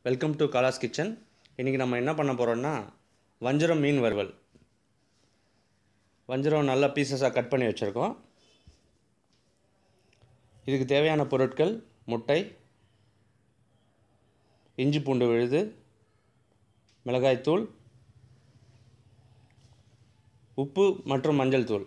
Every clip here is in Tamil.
வெல்கம் டு காலாஸ் கிச்சன் இன்றைக்கி நம்ம என்ன பண்ண போகிறோம்னா வஞ்சரம் மீன் வறுவல் வஞ்சரம் நல்லா பீசஸாக கட் பண்ணி வச்சுருக்கோம் இதுக்கு தேவையான பொருட்கள் முட்டை இஞ்சி பூண்டு விழுது மிளகாய்த்தூள் உப்பு மற்றும் மஞ்சள் தூள்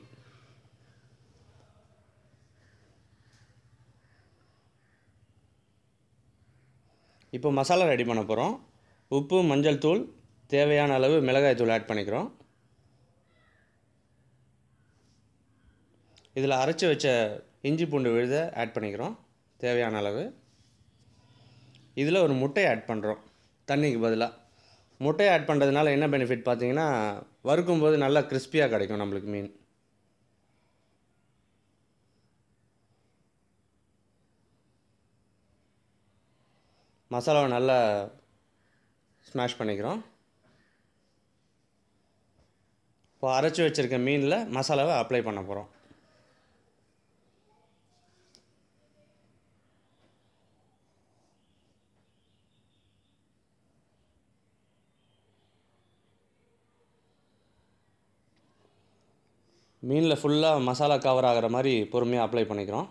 இப்போ மசாலா ரெடி பண்ண போகிறோம் உப்பு மஞ்சள் தூள் தேவையான அளவு மிளகாய் தூள் ஆட் பண்ணிக்கிறோம் இதில் அரைச்சி வச்ச இஞ்சி பூண்டு விழுத ஆட் பண்ணிக்கிறோம் தேவையான அளவு இதில் ஒரு முட்டையை ஆட் பண்ணுறோம் தண்ணிக்கு பதிலாக முட்டையை ஆட் பண்ணுறதுனால என்ன பெனிஃபிட் பார்த்தீங்கன்னா வறுக்கும்போது நல்லா கிறிஸ்பியாக கிடைக்கும் நம்மளுக்கு மீன் மசாலாவை நல்லா ஸ்மாஷ் பண்ணிக்கிறோம் இப்போ அரைச்சி வச்சுருக்க மீனில் மசாலாவை அப்ளை பண்ண போகிறோம் மீனில் ஃபுல்லாக மசாலா கவர் ஆகிற மாதிரி பொறுமையாக அப்ளை பண்ணிக்கிறோம்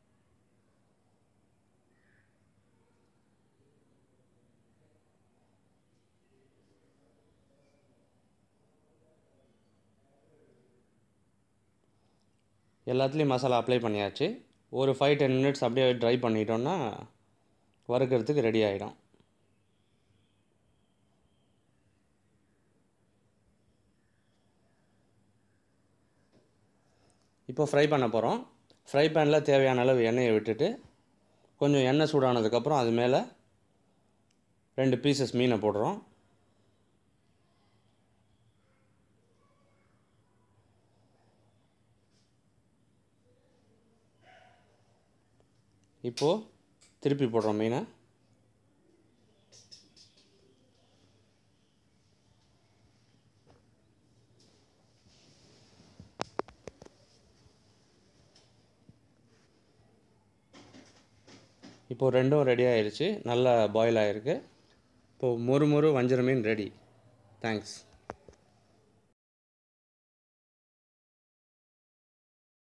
எல்லாத்துலேயும் மசாலா அப்ளை பண்ணியாச்சு ஒரு ஃபைவ் டென் மினிட்ஸ் அப்படியே ட்ரை பண்ணிட்டோன்னா வறுக்கிறதுக்கு ரெடி ஆகிடும் இப்போ ஃப்ரை பண்ண போகிறோம் ஃப்ரை பேனில் தேவையான அளவு எண்ணெயை விட்டுட்டு கொஞ்சம் எண்ணெய் சூடானதுக்கப்புறம் அது மேலே ரெண்டு பீசஸ் மீனை போடுறோம் இப்போது திருப்பி போடுறோம் மீனை இப்போது ரெண்டும் ரெடி ஆயிடுச்சு நல்லா பாயில் ஆகிருக்கு இப்போது மொறு மொறு வஞ்சர மீன் ரெடி தேங்க்ஸ்